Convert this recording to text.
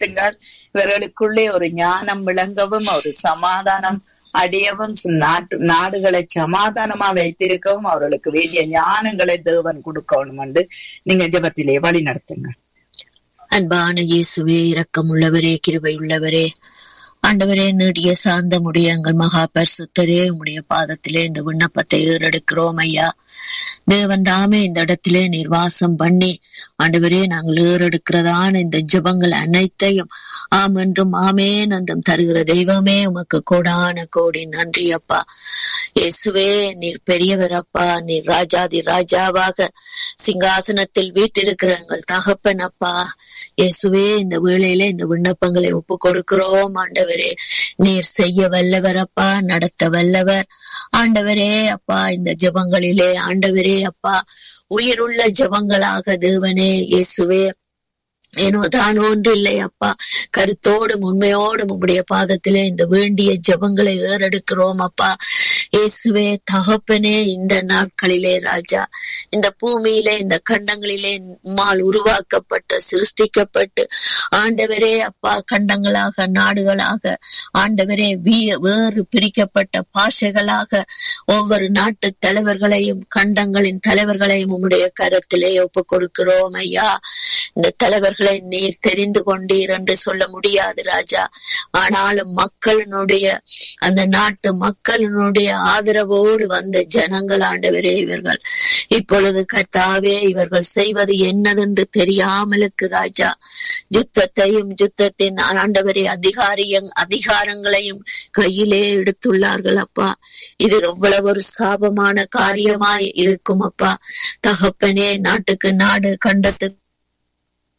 வழிநடத்துங்கள் இவர்களுக்குள்ளே ஒரு ஞானம் விளங்கவும் ஒரு சமாதானம் அடையவும் நாட்டு நாடுகளை சமாதானமா வைத்திருக்கவும் அவர்களுக்கு வேண்டிய ஞானங்களை தேவன் கொடுக்கணும் என்று நீங்க ஜெபத்திலே வழி நடத்துங்க அன்பான இயேசுவே இரக்கமுள்ளவரே கிருபை உள்ளவரே ஆண்டவரே நீடிய சாந்தமுடைய எங்கள் மகா பரிசுத்தரே உம்முடைய பாதத்திலே இந்த விண்ணப்பத்தை ஏறெடுக்கிறோம் ஐயா தேவன் தாமே இந்த இடத்திலே நிர்வாசம் பண்ணி ஆண்டவரே நாங்கள் ஏறெடுக்கிறதான இந்த ஜெபங்கள் அனைத்தையும் ஆம் என்றும் ஆமேன் என்றும் தருகிற தெய்வமே உமக்கு கோடான கோடி நன்றி அப்பா இயேசுவே நீர் பெரியவர் அப்பா நீர் ராஜாதி ராஜாவாக சிங்காசனத்தில் வீட்டிருக்கிற எங்கள் தகப்பன் அப்பா இயேசுவே இந்த வேளையில இந்த விண்ணப்பங்களை ஒப்பு கொடுக்கிறோம் ஆண்டவரே நீர் செய்ய வல்லவர் அப்பா நடத்த வல்லவர் ஆண்டவரே அப்பா இந்த ஜெபங்களிலே ஆண்டவரே அப்பா உயிருள்ள ஜெபங்களாக தேவனே இயேசுவே ஏனோ தான் ஒன்று இல்லை அப்பா கருத்தோடும் உண்மையோடும் உம்முடைய பாதத்திலே இந்த வேண்டிய ஜெபங்களை ஏறெடுக்கிறோம் அப்பா இயேசுவே தகப்பனே இந்த நாட்களிலே ராஜா இந்த பூமியிலே இந்த கண்டங்களிலே உம்மால் உருவாக்கப்பட்டு சிருஷ்டிக்கப்பட்டு ஆண்டவரே அப்பா கண்டங்களாக நாடுகளாக ஆண்டவரே வீ- வேறு பிரிக்கப்பட்ட பாஷைகளாக ஒவ்வொரு நாட்டு தலைவர்களையும் கண்டங்களின் தலைவர்களையும் உம்முடைய கரத்திலே ஒப்பு கொடுக்கிறோம் ஐயா இந்த தலைவர்களை நீர் தெரிந்து கொண்டீர் என்று சொல்ல முடியாது ராஜா ஆனாலும் மக்களினுடைய அந்த நாட்டு மக்களினுடைய ஆதரவோடு வந்த ஜனங்கள் ஆண்டவரே இவர்கள் இப்பொழுது கர்த்தாவே இவர்கள் செய்வது என்னதென்று தெரியாமலுக்கு ராஜா யுத்தத்தையும் யுத்தத்தின் ஆண்டவரே அதிகாரியம் அதிகாரங்களையும் கையிலே எடுத்துள்ளார்கள் அப்பா இது எவ்வளவு ஒரு சாபமான காரியமாய் இருக்கும் அப்பா தகப்பனே நாட்டுக்கு நாடு கண்டத்துக்கு